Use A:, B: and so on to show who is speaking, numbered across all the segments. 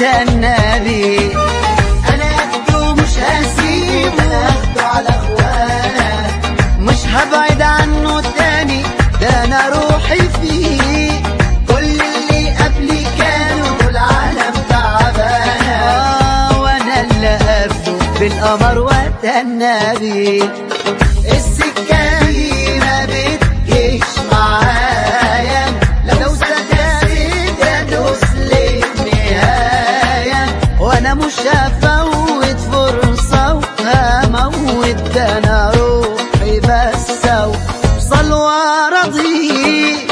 A: واتنبي انا اخده مش هسيبه انا اخده على اخوانا مش هبعد عنه تاني ده انا روحي فيه كل اللي قبلي كانوا دول عالم تعبانه آه وانا اللي قبله بالقمر واتنبي السكه دي ما بتجيش معايا لو سكتت ادوس للنهايه وانا مش هفوت فرصه وهموت ده انا روحي بس اوصل وارضي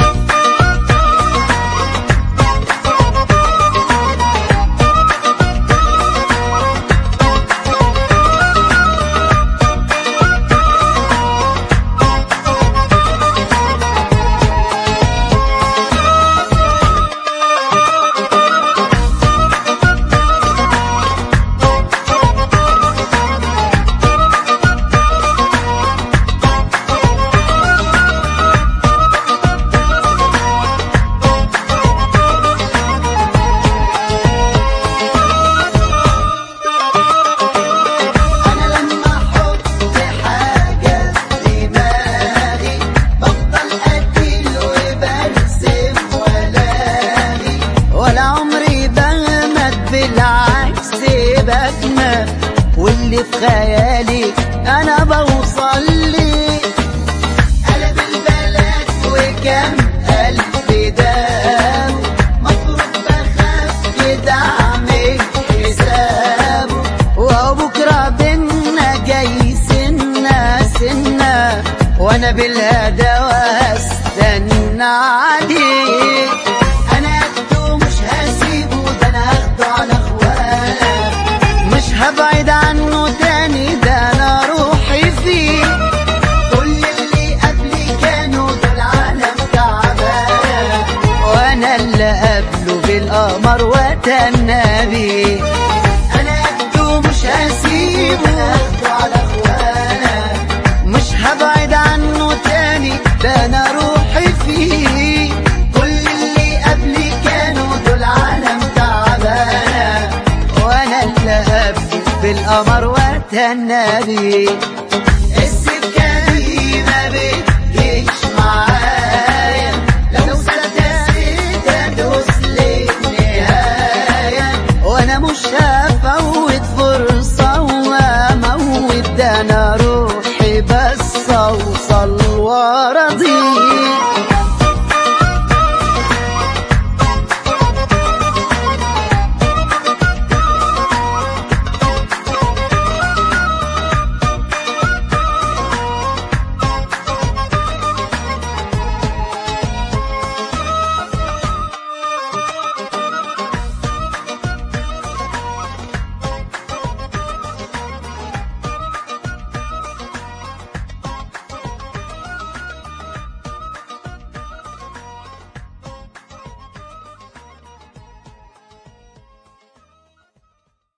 A: انا لما احط حاجه في دماغي بفضل اديل وبرسم ولاغي ولا عمري بغمد بالعكس بجمل واللي في خيالي انا بوصل لي قلب البلد وكم ألف دام مفروض بخاف كده أعمل حسابه وبكرة بينا جاي سنة سنة وأنا بالهدى واستنى عليه أنا أخده مش هسيبه ده أنا هاخده على أخوانا مش هبعد عنه تاني ده أنا روحي فيه كل اللي قبلي كانوا دول عالم تعبان وانا اللي قبله بالقمر واتنبي انا اخده مش هسيبه اخده على اخوانا مش هبعد عنه تاني ده انا روحي فيه كل اللي قبلي كانوا دول عالم تعبان وانا اللي قبله بالقمر واتنبي